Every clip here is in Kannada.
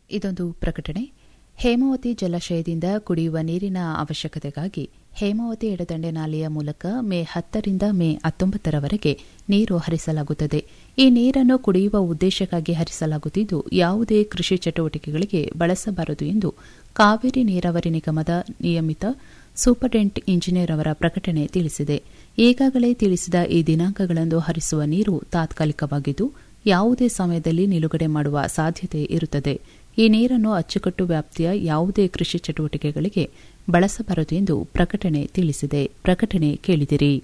ಇದೊಂದು ಪ್ರಕಟಣೆ ಹೇಮಾವತಿ ಜಲಾಶಯದಿಂದ ಕುಡಿಯುವ ನೀರಿನ ಅವಶ್ಯಕತೆಗಾಗಿ ಹೇಮಾವತಿ ಎಡದಂಡೆ ನಾಲೆಯ ಮೂಲಕ ಮೇ ಹತ್ತರಿಂದ ಮೇ ಹತ್ತೊಂಬತ್ತರವರೆಗೆ ನೀರು ಹರಿಸಲಾಗುತ್ತದೆ ಈ ನೀರನ್ನು ಕುಡಿಯುವ ಉದ್ದೇಶಕ್ಕಾಗಿ ಹರಿಸಲಾಗುತ್ತಿದ್ದು ಯಾವುದೇ ಕೃಷಿ ಚಟುವಟಿಕೆಗಳಿಗೆ ಬಳಸಬಾರದು ಎಂದು ಕಾವೇರಿ ನೀರಾವರಿ ನಿಗಮದ ನಿಯಮಿತ ಸೂಪರ್ಡೆಂಟ್ ಇಂಜಿನಿಯರ್ ಅವರ ಪ್ರಕಟಣೆ ತಿಳಿಸಿದೆ ಈಗಾಗಲೇ ತಿಳಿಸಿದ ಈ ದಿನಾಂಕಗಳಂದು ಹರಿಸುವ ನೀರು ತಾತ್ಕಾಲಿಕವಾಗಿದ್ದು ಯಾವುದೇ ಸಮಯದಲ್ಲಿ ನಿಲುಗಡೆ ಮಾಡುವ ಸಾಧ್ಯತೆ ಇರುತ್ತದೆ ಈ ನೀರನ್ನು ಅಚ್ಚುಕಟ್ಟು ವ್ಯಾಪ್ತಿಯ ಯಾವುದೇ ಕೃಷಿ ಚಟುವಟಿಕೆಗಳಿಗೆ ಬಳಸಬಾರದು ಎಂದು ಪ್ರಕಟಣೆ ತಿಳಿಸಿದೆ ಪ್ರಕಟಣೆ ಕೇಳಿದಿರಿ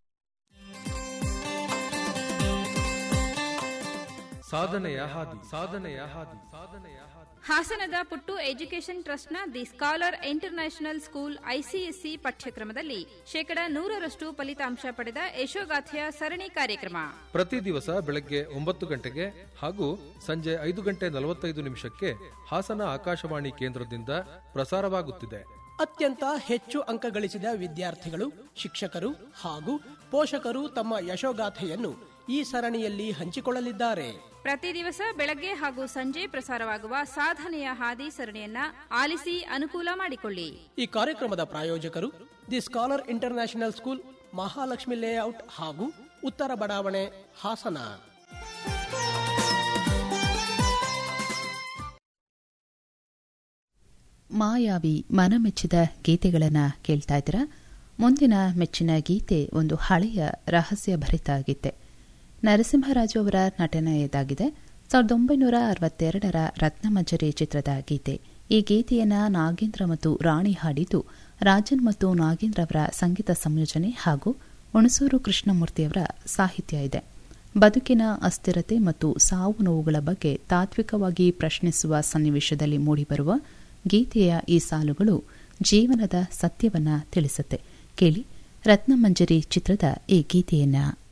ಸಾಧನೆಯ ಹಾದಿ ಸಾಧನೆಯ ಹಾದಿ ಸಾಧನೆಯ ಹಾದಿ ಹಾಸನದ ಪುಟ್ಟು ಎಜುಕೇಷನ್ ಟ್ರಸ್ಟ್ನ the scholar international school ICSE ಪಠ್ಯಕ್ರಮದಲ್ಲಿ ಶೇಕಡ ನೂರರಷ್ಟು ಫಲಿತಾಂಶ ಪಡೆದ ಯಶೋಗಾಥೆಯ ಸರಣಿ ಕಾರ್ಯಕ್ರಮ ಪ್ರತಿ ದಿವಸ ಬೆಳಗ್ಗೆ ಒಂಬತ್ತು ಗಂಟೆಗೆ ಹಾಗೂ ಸಂಜೆ ಐದು ಗಂಟೆ ನಲವತ್ತೈದು ನಿಮಿಷಕ್ಕೆ ಹಾಸನ ಆಕಾಶವಾಣಿ ಕೇಂದ್ರದಿಂದ ಪ್ರಸಾರವಾಗುತ್ತಿದೆ ಅತ್ಯಂತ ಹೆಚ್ಚು ಅಂಕ ಗಳಿಸಿದ ವಿದ್ಯಾರ್ಥಿಗಳು ಶಿಕ್ಷಕರು ಹಾಗೂ ಪೋಷಕರು ತಮ್ಮ ಯಶೋಗಾಥೆಯನ್ನು ಈ ಸರಣಿಯಲ್ಲಿ ಹಂಚಿಕೊಳ್ಳಲಿದ್ದಾರೆ ಪ್ರತಿ ದಿವಸ ಬೆಳಗ್ಗೆ ಹಾಗೂ ಸಂಜೆ ಪ್ರಸಾರವಾಗುವ ಸಾಧನೆಯ ಹಾದಿ ಸರಣಿಯನ್ನ ಆಲಿಸಿ ಅನುಕೂಲ ಮಾಡಿಕೊಳ್ಳಿ ಈ ಕಾರ್ಯಕ್ರಮದ ಪ್ರಾಯೋಜಕರು the scholar international school Mahalakshmi layout ಹಾಗೂ ಉತ್ತರ ಬಡಾವಣೆ ಹಾಸನ ಮಾಯಾವಿ ಮನಮೆಚ್ಚಿದ ಗೀತೆಗಳನ್ನು ಕೇಳ್ತಾ ಇದ್ದೀರಾ ಮುಂದಿನ ಮೆಚ್ಚಿನ ಗೀತೆ ಒಂದು ಹಳೆಯ ರಹಸ್ಯ ಭರಿತ ಗೀತೆ ನರಸಿಂಹರಾಜು ಅವರ ನಟನೆಯದಾಗಿದೆ ಸಾವಿರದ ಒಂಬೈನೂರ ಅರವತ್ತೆರಡರ ರತ್ನಮಂಜರಿ ಚಿತ್ರದ ಗೀತೆ ಈ ಗೀತೆಯನ್ನ ನಾಗೇಂದ್ರ ಮತ್ತು ರಾಣಿ ಹಾಡಿದ್ದು ರಾಜನ್ ಮತ್ತು ನಾಗೇಂದ್ರ ಅವರ ಸಂಗೀತ ಸಂಯೋಜನೆ ಹಾಗೂ ಹುಣಸೂರು ಕೃಷ್ಣಮೂರ್ತಿಯವರ ಸಾಹಿತ್ಯ ಇದೆ ಬದುಕಿನ ಅಸ್ಥಿರತೆ ಮತ್ತು ಸಾವು ನೋವುಗಳ ಬಗ್ಗೆ ತಾತ್ವಿಕವಾಗಿ ಪ್ರಶ್ನಿಸುವ ಸನ್ನಿವೇಶದಲ್ಲಿ ಮೂಡಿಬರುವ ಗೀತೆಯ ಈ ಸಾಲುಗಳು ಜೀವನದ ಸತ್ಯವನ್ನ ತಿಳಿಸುತ್ತೆ ಕೇಳಿ ರತ್ನಮಂಜರಿ ಚಿತ್ರದ ಈ ಗೀತೆಯನ್ನ